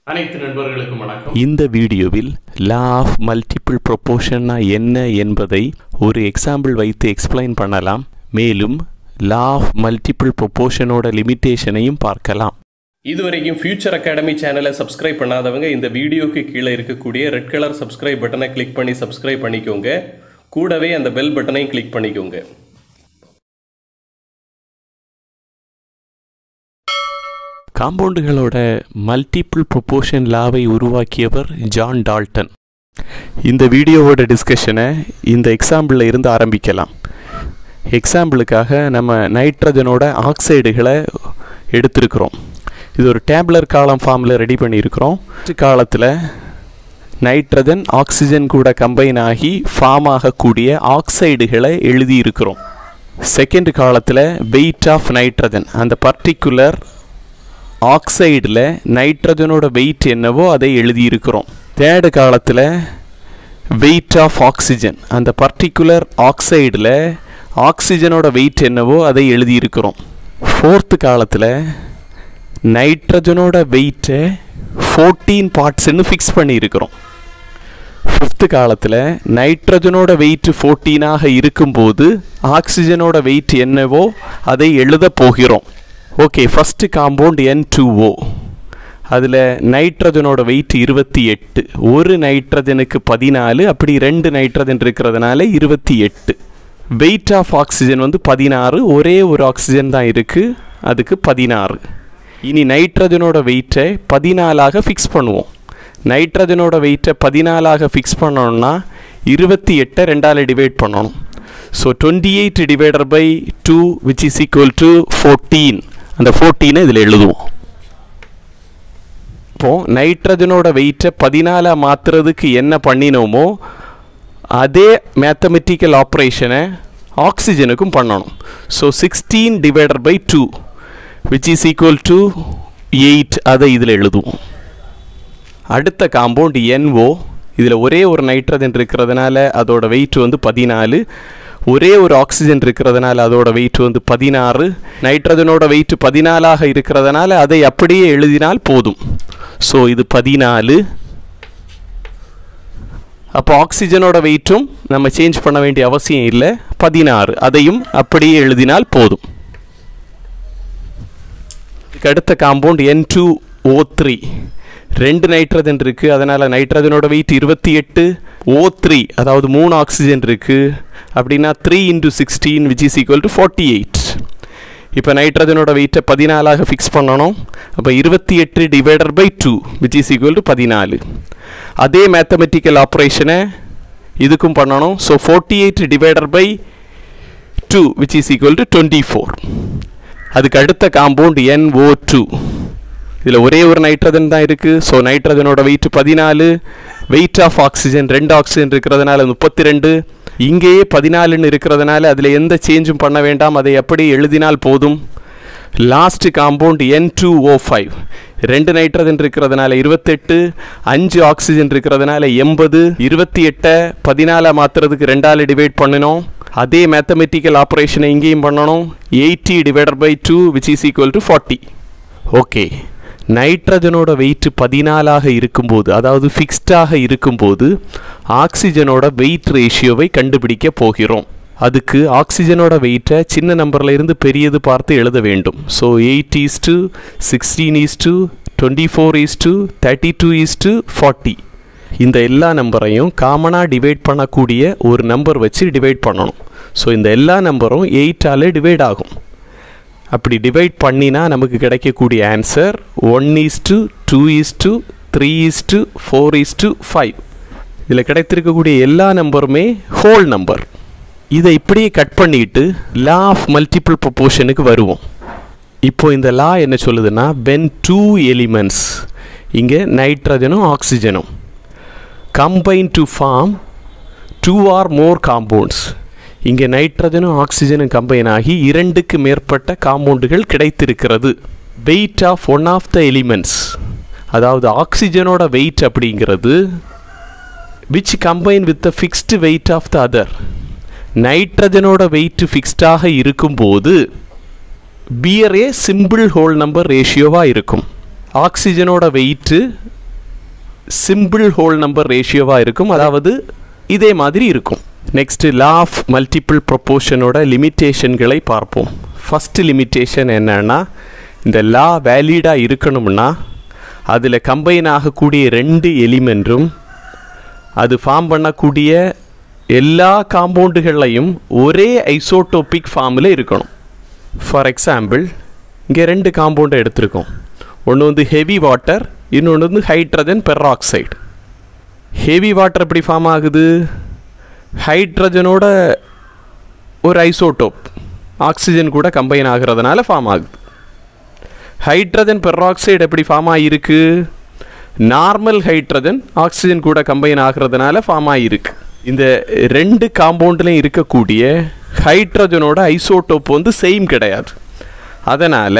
அனைத்து நண்பர்களுக்கும் வணக்கம் இந்த வீடியோவில் லா ஆஃப் மல்டிபிள் ப்ரொபோஷன்னா என்ன என்பதை ஒரு எக்ஸாம்பிள் வைத்து எக்ஸ்பிளைன் பண்ணலாம் மேலும் லா ஆஃப் மல்டிபிள் ப்ரொபோஷனோட லிமிட்டேஷனையும் பார்க்கலாம் இதுவரைக்கும் ஃபியூச்சர் அகாடமி சேனலை சப்ஸ்கிரைப் பண்ணாதவங்க இந்த வீடியோக்கு கீழே இருக்கக்கூடிய ரெட் கலர் சப்ஸ்கிரைப் பட்டனை கிளிக் பண்ணி சப்ஸ்கிரைப் பண்ணிக்கோங்க கூடவே அந்த பெல் பட்டனையும் கிளிக் பண்ணிக்கோங்க காம்பவுண்டுகளோட மல்டிபிள் ப்ரொபோஷன் லாவை உருவாக்கியவர் ஜான் டால்டன் இந்த வீடியோவோட டிஸ்கஷனை இந்த எக்ஸாம்பிளில் இருந்து ஆரம்பிக்கலாம் எக்ஸாம்பிளுக்காக நம்ம நைட்ரஜனோட ஆக்சைடுகளை எடுத்திருக்கிறோம் இது ஒரு டேப்லர் காலம் ஃபார்மில் ரெடி பண்ணியிருக்கிறோம் காலத்தில் நைட்ரஜன் ஆக்சிஜன் கூட கம்பைன் ஆகி ஃபார்ம் ஆகக்கூடிய ஆக்சைடுகளை எழுதியிருக்கிறோம் செகண்ட் காலத்தில் வெயிட் ஆஃப் நைட்ரஜன் அந்த பர்டிகுலர் ஆக்சைடில் நைட்ரஜனோட வெயிட் என்னவோ அதை எழுதியிருக்கிறோம் தேர்டு காலத்தில் வெயிட் ஆஃப் ஆக்சிஜன் அந்த பர்டிகுலர் ஆக்சைடில் ஆக்சிஜனோட வெயிட் என்னவோ அதை எழுதியிருக்கிறோம் ஃபோர்த்து காலத்தில் நைட்ரஜனோட வெயிட்டை ஃபோர்டீன் பார்ட்ஸ்ன்னு ஃபிக்ஸ் பண்ணியிருக்கிறோம் ஃபிஃப்த்து காலத்தில் நைட்ரஜனோட வெயிட் ஃபோர்டீனாக இருக்கும்போது ஆக்சிஜனோட வெயிட் என்னவோ அதை எழுத போகிறோம் okay first compound N two O அதில் நைட்ரஜனோட வெயிட் இருபத்தி எட்டு ஒரு நைட்ரஜனுக்கு பதினாலு அப்படி ரெண்டு நைட்ரஜன் இருக்கிறதுனால இருபத்தி எட்டு வெயிட் ஆஃப் ஆக்சிஜன் வந்து பதினாறு ஒரே ஒரு ஆக்சிஜன் தான் இருக்குது அதுக்கு பதினாறு இனி நைட்ரஜனோட வெயிட்டை பதினாலாக ஃபிக்ஸ் பண்ணுவோம் நைட்ரஜனோட வெயிட்டை பதினாலாக ஃபிக்ஸ் பண்ணோம்னா இருபத்தி எட்டை ரெண்டால் டிவைட் பண்ணணும் so twenty eight divided by two which is equal to fourteen அந்த ஃபோர்டீனை இதில் எழுதுவோம் இப்போது நைட்ரஜனோட வெயிட்டை பதினாலாக மாற்றுறதுக்கு என்ன பண்ணினோமோ அதே மேத்தமெட்டிக்கல் ஆப்ரேஷனை ஆக்சிஜனுக்கும் பண்ணணும் so sixteen divided by two which is equal to eight அதை இதில் எழுதுவோம் அடுத்த காம்பவுண்ட் என்ஓ இதில் ஒரே ஒரு நைட்ரஜன் இருக்கிறதுனால அதோட வெயிட் வந்து பதினாலு ஒரே ஒரு ஆக்சிஜன் இருக்கிறதுனால அதோட வெயிட் வந்து பதினாறு நைட்ரஜனோட வெயிட் பதினாலாக இருக்கிறதுனால அதை அப்படியே எழுதினால் போதும் ஸோ இது பதினாலு அப்போ ஆக்சிஜனோட வெயிட்டும் நம்ம சேஞ்ச் பண்ண வேண்டிய அவசியம் இல்லை பதினாறு அதையும் அப்படியே எழுதினால் போதும் இதுக்கு அடுத்த compound N two O three ரெண்டு நைட்ரஜன் இருக்குது அதனால் நைட்ரஜனோட வெயிட் இருபத்தி எட்டு ஓ த்ரீ அதாவது மூணு ஆக்சிஜன் இருக்குது அப்படின்னா three into sixteen which is equal to forty eight இப்போ நைட்ரஜனோட வெயிட்டை பதினாலாக ஃபிக்ஸ் பண்ணணும் அப்போ இருபத்தி எட்டு divided by two which is equal to பதினாலு அதே மேத்தமெட்டிக்கல் ஆப்ரேஷனை இதுக்கும் பண்ணணும் so forty eight divided by two which is equal to twenty four அதுக்கு அடுத்த காம்பவுண்ட் என் ஓ டூ இதில் ஒரே ஒரு நைட்ரஜன் தான் இருக்குது ஸோ நைட்ரஜனோட வெயிட் பதினாலு வெயிட் ஆஃப் ஆக்சிஜன் ரெண்டு ஆக்சிஜன் இருக்கிறதுனால முப்பத்தி ரெண்டு இங்கேயே பதினாலுன்னு இருக்கிறதுனால அதில் எந்த சேஞ்சும் பண்ண வேண்டாம் அதை எப்படி எழுதினால் போதும் last compound N two O five ரெண்டு நைட்ரஜன் இருக்கிறதுனால இருபத்தெட்டு அஞ்சு ஆக்சிஜன் இருக்கிறதுனால எண்பது இருபத்தி எட்டை பதினாலை மாற்றுறதுக்கு ரெண்டால் டிவைட் பண்ணினோம் அதே மேத்தமெட்டிக்கல் ஆப்ரேஷனை இங்கேயும் பண்ணணும் eighty divided by two which is equal to forty okay நைட்ரஜனோட வெயிட் பதினாலாக இருக்கும்போது அதாவது ஃபிக்ஸ்டாக இருக்கும்போது ஆக்சிஜனோட வெயிட் ரேஷியோவை கண்டுபிடிக்க போகிறோம் அதுக்கு ஆக்சிஜனோட வெயிட்டை சின்ன நம்பரில் இருந்து பெரியது பார்த்து எழுத வேண்டும் so eight is to sixteen is to twenty four is to thirty two is to forty இந்த எல்லா நம்பரையும் காமனாக டிவைட் பண்ணக்கூடிய ஒரு நம்பர் வச்சு டிவைட் பண்ணணும் ஸோ இந்த எல்லா நம்பரும் எயிட்டால் டிவைட் ஆகும் அப்படி டிவைட் பண்ணினா நமக்கு கிடைக்கக்கூடிய answer one is to two is to three is to four is to five இதில் கிடைத்திருக்கக்கூடிய எல்லா நம்பருமே ஹோல் நம்பர் இதை இப்படியே கட் பண்ணிட்டு லா ஆஃப் மல்டிபிள் ப்ரொபோஷனுக்கு வருவோம் இப்போ இந்த லா என்ன சொல்லுதுன்னா வென் டூ எலிமெண்ட்ஸ் இங்கே நைட்ரஜனும் ஆக்சிஜனும் combine to form two or more compounds இங்கே நைட்ரஜனும் ஆக்சிஜனும் கம்பைன் ஆகி இரண்டுக்கு மேற்பட்ட காம்பவுண்டுகள் கிடைத்திருக்கிறது weight of one of the elements அதாவது ஆக்சிஜனோட வெயிட் அப்படிங்கிறது which combine with the fixed weight of the other நைட்ரஜனோட வெயிட் ஃபிக்ஸ்டாக இருக்கும்போது bear a simple whole number ரேஷியோவாக இருக்கும் ஆக்சிஜனோட வெயிட்டு சிம்பிள் ஹோல் நம்பர் ரேஷியோவாக இருக்கும் அதாவது இதே மாதிரி இருக்கும் நெக்ஸ்ட் லா ஆஃப் மல்டிபிள் ப்ரொப்போர்ஷனோட லிமிட்டேஷன்களை பார்ப்போம் ஃபஸ்ட்டு லிமிட்டேஷன் என்னன்னா இந்த லா வேலிடாக இருக்கணும்னா அதில் கம்பைன் ஆகக்கூடிய ரெண்டு எலிமெண்ட்டும் அது ஃபார்ம் பண்ணக்கூடிய எல்லா காம்பவுண்டுகளையும் ஒரே ஐசோட்டோபிக் ஃபார்மில் இருக்கணும் ஃபார் எக்ஸாம்பிள் இங்கே ரெண்டு காம்பவுண்டை எடுத்திருக்கோம் ஒன்று வந்து ஹெவி வாட்டர் இன்னொன்று வந்து ஹைட்ரஜன் பெராக்சைடு ஹெவி வாட்டர் எப்படி ஃபார்ம் ஆகுது ஹைட்ரஜனோட ஒரு ஐசோட்டோப் ஆக்சிஜன் கூட கம்பைன் ஆகிறதுனால ஃபார்ம் ஆகுது ஹைட்ரஜன் பெராக்சைடு எப்படி ஃபார்ம் ஆகிருக்கு நார்மல் ஹைட்ரஜன் ஆக்சிஜன் கூட கம்பைன் ஆகிறதுனால ஃபார்ம் ஆகிருக்கு இந்த ரெண்டு காம்பவுண்ட்லையும் இருக்கக்கூடிய ஹைட்ரஜனோட ஐசோட்டோப் வந்து சேம் கிடையாது அதனால்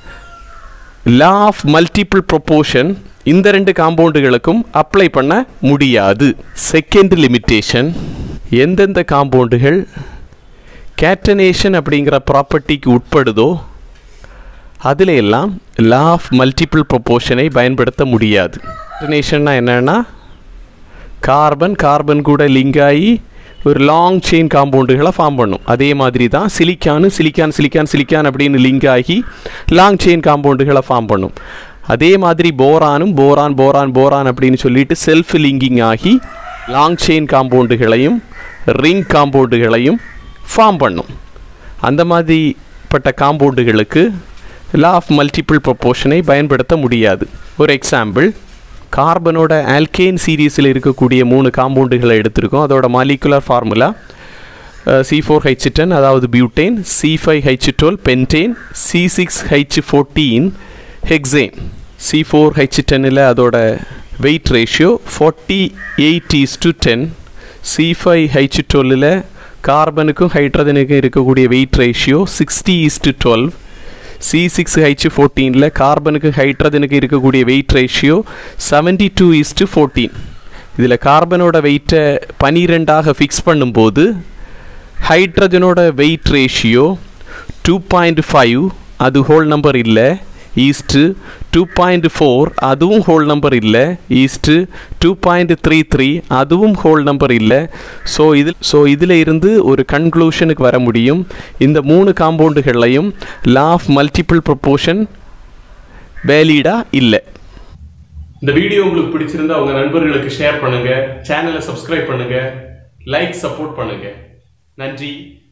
லா ஆஃப் மல்டிபிள் ப்ரொப்போர்ஷன் இந்த ரெண்டு காம்பவுண்டுகளுக்கும் அப்ளை பண்ண முடியாது செகண்ட் லிமிட்டேஷன் எந்தெந்த காம்பவுண்டுகள் கேட்டனேஷன் அப்படிங்கிற ப்ராப்பர்ட்டிக்கு உட்படுதோ அதில் எல்லாம் லா ஆஃப் மல்டிபிள் ப்ரொப்போர்ஷனை பயன்படுத்த முடியாது கேட்டனேஷன்னா என்னென்னா கார்பன் கார்பன் கூட லிங்க் ஆகி ஒரு லாங் செயின் காம்பவுண்டுகளை ஃபார்ம் பண்ணும் அதே மாதிரி தான் சிலிக்கானு சிலிக்கான் சிலிக்கான் சிலிக்கான் அப்படின்னு லிங்க் ஆகி லாங் செயின் காம்பவுண்டுகளை ஃபார்ம் பண்ணும் அதே மாதிரி போரானும் போரான் போரான் போரான் அப்படின்னு சொல்லிட்டு செல்ஃப் லிங்கிங் ஆகி லாங் செயின் காம்பவுண்டுகளையும் ரிங் காம்பவுண்டுகளையும் ஃபார்ம் பண்ணும் அந்த மாதிரிப்பட்ட காம்பவுண்டுகளுக்கு லா ஆஃப் மல்டிபிள் ப்ரொப்போர்ஷனை பயன்படுத்த முடியாது ஒரு எக்ஸாம்பிள் கார்பனோட ஆல்கேன் சீரீஸில் இருக்கக்கூடிய மூணு காம்பவுண்டுகளை எடுத்திருக்கோம் அதோட molecular formula C four H ten அதாவது butane C five H twelve pentane C six H fourteen hexane C four H டென்னில் அதோட weight ratio forty eight is to ten C five H டுவெல்லில் கார்பனுக்கும் ஹைட்ரஜனுக்கும் இருக்கக்கூடிய weight ratio sixty is to twelve C six H ஃபோர்டீனில் கார்பனுக்கு ஹைட்ரஜனுக்கு இருக்கக்கூடிய weight ratio seventy two is to fourteen இதில் கார்பனோட வெயிட்டை பனிரெண்டாக ஃபிக்ஸ் பண்ணும்போது ஹைட்ரஜனோட weight ratio two point five அது ஹோல் நம்பர் இல்லை ஈஸ்ட்டு டூ பாயிண்ட் ஃபோர் அதுவும் ஹோல் நம்பர் இல்லை is to two point three three அதுவும் ஹோல் நம்பர் இல்லை ஸோ இதில் ஸோ இதில் இருந்து ஒரு கன்க்ளூஷனுக்கு வர முடியும் இந்த மூணு காம்பவுண்டுகள்லையும் லா ஆஃப் மல்டிபிள் ப்ரொப்போர்ஷன் வேலிடாக இல்லை இந்த வீடியோ உங்களுக்கு பிடிச்சிருந்தா உங்க நண்பர்களுக்கு ஷேர் பண்ணுங்க சேனலை சப்ஸ்கிரைப் பண்ணுங்க லைக் சப்போர்ட் பண்ணுங்க நன்றி